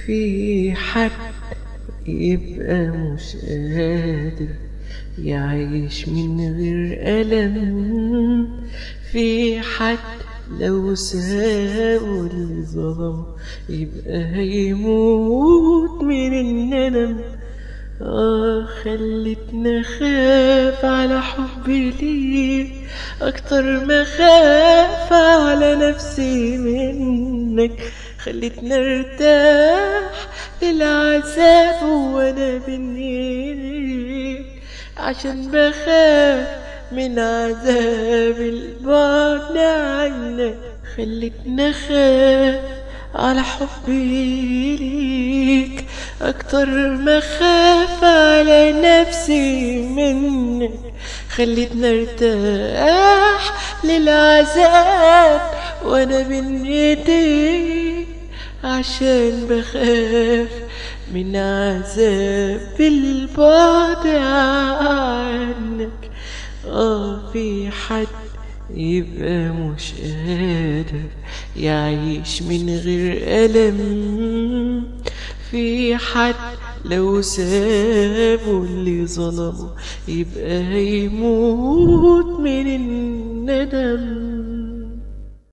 في حد يبقى مش قادر يعيش من غير ألم في حد لو سابوا اللي ظلم يبقى هيموت من الندم آه خلتنا خاف على حبي ليك أكتر ما خاف على نفسي منك خلتنا ارتاح للعذاب وانا بين ايديك عشان بخاف من عذاب البعد عنك خلتنا خاف على حبي ليك أكتر ما خاف على نفسي منك خلتنا ارتاح للعذاب وانا بين ايديك عشان بخاف من عذاب البعد عنك اه في حد يبقى مش قادر يعيش من غير ألم في حد لو سابوا اللي ظلموا يبقى هيموت من الندم